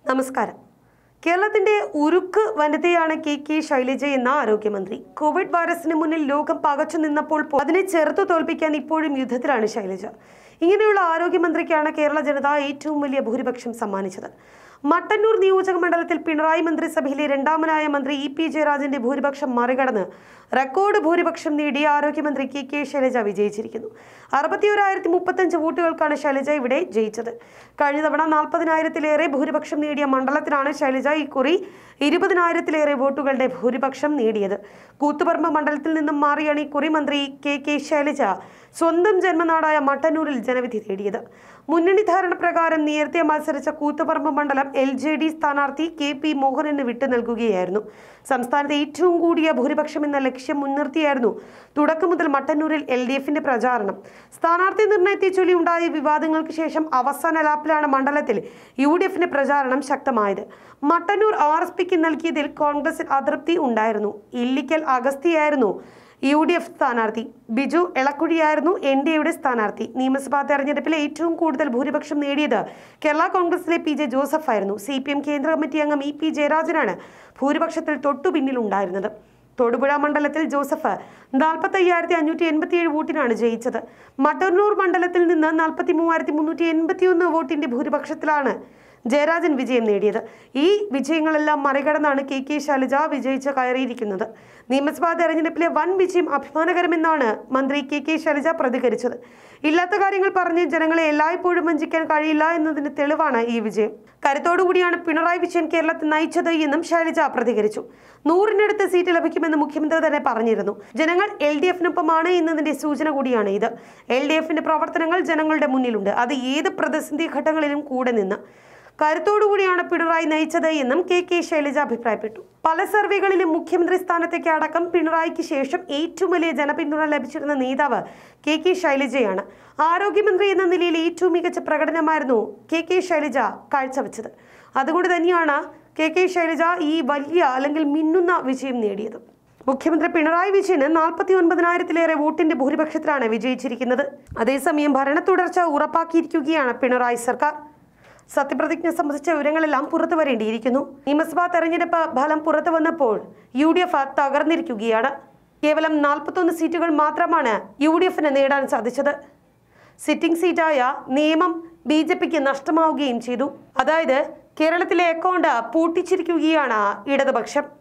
നമസ്കാരം കേരളത്തിന്റെ ഉരുക്ക് വനിതയാണ് കെ കെ ശൈലജ എന്ന ആരോഗ്യമന്ത്രി കോവിഡ് വൈറസിന് മുന്നിൽ ലോകം പകച്ചു നിന്നപ്പോൾ പോ- അതിനെ ചെറുത്തു തോൽപ്പിക്കാൻ ഇപ്പോഴും യുദ്ധത്തിലാണ് ശൈലജ ഇങ്ങനെയുള്ള ആരോഗ്യമന്ത്രിക്കാണ് കേരള ജനത ഏറ്റവും വലിയ ഭൂരിപക്ഷം സമ്മാനിച്ചത് മട്ടന്നൂർ നിയോജക മണ്ഡലത്തിൽ പിണറായി മന്ത്രിസഭയിലെ രണ്ടാമനായ മന്ത്രി ഇ പി ജയരാജന്റെ ഭൂരിപക്ഷം മറികടന്ന് റെക്കോർഡ് ഭൂരിപക്ഷം നേടി ആരോഗ്യമന്ത്രി കെ കെ ശൈലജ വിജയിച്ചിരിക്കുന്നു അറുപത്തിയൊരായിരത്തി മുപ്പത്തഞ്ച് വോട്ടുകൾക്കാണ് ശൈലജ ഇവിടെ ജയിച്ചത് കഴിഞ്ഞ തവണ നാൽപ്പതിനായിരത്തിലേറെ ഭൂരിപക്ഷം നേടിയ മണ്ഡലത്തിലാണ് ശൈലജ ഇക്കുറി ഇരുപതിനായിരത്തിലേറെ വോട്ടുകളുടെ ഭൂരിപക്ഷം നേടിയത് കൂത്തുപറമ്പ് മണ്ഡലത്തിൽ നിന്നും മാറിയാണ് ഇക്കുറി മന്ത്രി കെ കെ ശൈലജ സ്വന്തം ജന്മനാടായ മട്ടന്നൂരിൽ ജനവിധി തേടിയത് മുന്നണി ധാരണ പ്രകാരം നേരത്തെ മത്സരിച്ച കൂത്തുപറമ്പ് മണ്ഡലം എൽ ജെ ഡി സ്ഥാനാർത്ഥി കെ പി മോഹനന് വിട്ടു നൽകുകയായിരുന്നു സംസ്ഥാനത്തെ ഏറ്റവും കൂടിയ ഭൂരിപക്ഷം എന്ന ലക്ഷ്യം മുൻനിർത്തിയായിരുന്നു തുടക്കം മുതൽ മട്ടന്നൂരിൽ എൽ ഡി എഫിന്റെ പ്രചാരണം സ്ഥാനാർത്ഥി നിർണയത്തെ ചൊല്ലി ഉണ്ടായ വിവാദങ്ങൾക്ക് ശേഷം അവസാന ലാപ്പിലാണ് മണ്ഡലത്തിൽ യു ഡി എഫിന്റെ പ്രചാരണം ശക്തമായത് മട്ടന്നൂർ ആർ എസ് പിക്ക് നൽകിയതിൽ കോൺഗ്രസിൽ അതൃപ്തി ഉണ്ടായിരുന്നു ഇല്ലിക്കൽ അഗസ്തിയായിരുന്നു യു ഡി എഫ് സ്ഥാനാർത്ഥി ബിജു എളക്കുഴിയായിരുന്നു എൻ ഡി എയുടെ സ്ഥാനാർത്ഥി നിയമസഭാ തെരഞ്ഞെടുപ്പിൽ ഏറ്റവും കൂടുതൽ ഭൂരിപക്ഷം നേടിയത് കേരള കോൺഗ്രസിലെ പി ജെ ജോസഫ് ആയിരുന്നു സി പി എം കേന്ദ്ര കമ്മിറ്റി അംഗം ഇ പി ജയരാജനാണ് ഭൂരിപക്ഷത്തിൽ തൊട്ടു പിന്നിലുണ്ടായിരുന്നത് തൊടുപുഴ മണ്ഡലത്തിൽ ജോസഫ് നാൽപ്പത്തി അയ്യായിരത്തി അഞ്ഞൂറ്റി എൺപത്തി ഏഴ് വോട്ടിനാണ് ജയിച്ചത് മട്ടന്നൂർ മണ്ഡലത്തിൽ നിന്ന് നാൽപ്പത്തി മൂവായിരത്തി മുന്നൂറ്റി എൺപത്തി ഒന്ന് വോട്ടിന്റെ ഭൂരിപക്ഷത്തിലാണ് ജയരാജൻ വിജയം നേടിയത് ഈ വിജയങ്ങളെല്ലാം മറികടന്നാണ് കെ കെ ശൈലജ വിജയിച്ച് കയറിയിരിക്കുന്നത് നിയമസഭാ തെരഞ്ഞെടുപ്പിലെ വൻ വിജയം അഭിമാനകരമെന്നാണ് മന്ത്രി കെ കെ ശൈലജ പ്രതികരിച്ചത് ഇല്ലാത്ത കാര്യങ്ങൾ പറഞ്ഞ് ജനങ്ങളെ എല്ലായ്പ്പോഴും വഞ്ചിക്കാൻ കഴിയില്ല എന്നതിന് തെളിവാണ് ഈ വിജയം കരുത്തോടുകൂടിയാണ് പിണറായി വിജയൻ കേരളത്തെ നയിച്ചത് എന്നും ശൈലജ പ്രതികരിച്ചു നൂറിനടുത്ത് സീറ്റ് ലഭിക്കുമെന്ന് മുഖ്യമന്ത്രി തന്നെ പറഞ്ഞിരുന്നു ജനങ്ങൾ എൽ ഡി എഫിനൊപ്പമാണ് എന്നതിന്റെ സൂചന കൂടിയാണ് ഇത് എൽ ഡി എഫിന്റെ പ്രവർത്തനങ്ങൾ ജനങ്ങളുടെ മുന്നിലുണ്ട് അത് ഏത് പ്രതിസന്ധി ഘട്ടങ്ങളിലും കൂടെ നിന്ന് കരുത്തോടുകൂടിയാണ് പിണറായി നയിച്ചത് എന്നും കെ കെ ശൈലജ അഭിപ്രായപ്പെട്ടു പല സർവേകളിലും മുഖ്യമന്ത്രി സ്ഥാനത്തേക്ക് അടക്കം പിണറായിക്ക് ശേഷം ഏറ്റവും വലിയ ജനപിന്തുണ ലഭിച്ചിരുന്ന നേതാവ് കെ കെ ശൈലജയാണ് ആരോഗ്യമന്ത്രി എന്ന നിലയിൽ ഏറ്റവും മികച്ച പ്രകടനമായിരുന്നു കെ കെ ശൈലജ കാഴ്ചവെച്ചത് അതുകൊണ്ട് തന്നെയാണ് കെ കെ ശൈലജ ഈ വലിയ അല്ലെങ്കിൽ മിന്നുന്ന വിജയം നേടിയത് മുഖ്യമന്ത്രി പിണറായി വിജയന് നാൽപ്പത്തി ഒൻപതിനായിരത്തിലേറെ വോട്ടിന്റെ ഭൂരിപക്ഷത്തിലാണ് വിജയിച്ചിരിക്കുന്നത് അതേസമയം ഭരണ തുടർച്ച ഉറപ്പാക്കിയിരിക്കുകയാണ് പിണറായി സർക്കാർ സത്യപ്രതിജ്ഞ സംബന്ധിച്ച വിവരങ്ങളെല്ലാം പുറത്തു വരേണ്ടിയിരിക്കുന്നു നിയമസഭാ തെരഞ്ഞെടുപ്പ് ഫലം പുറത്തു വന്നപ്പോൾ യു ഡി എഫ് തകർന്നിരിക്കുകയാണ് കേവലം നാൽപ്പത്തൊന്ന് സീറ്റുകൾ മാത്രമാണ് യു ഡി എഫിന് നേടാൻ സാധിച്ചത് സിറ്റിംഗ് സീറ്റായ നിയമം ബി ജെ പിക്ക് നഷ്ടമാവുകയും ചെയ്തു അതായത് കേരളത്തിലെ അക്കൗണ്ട് പൂട്ടിച്ചിരിക്കുകയാണ് ഇടതുപക്ഷം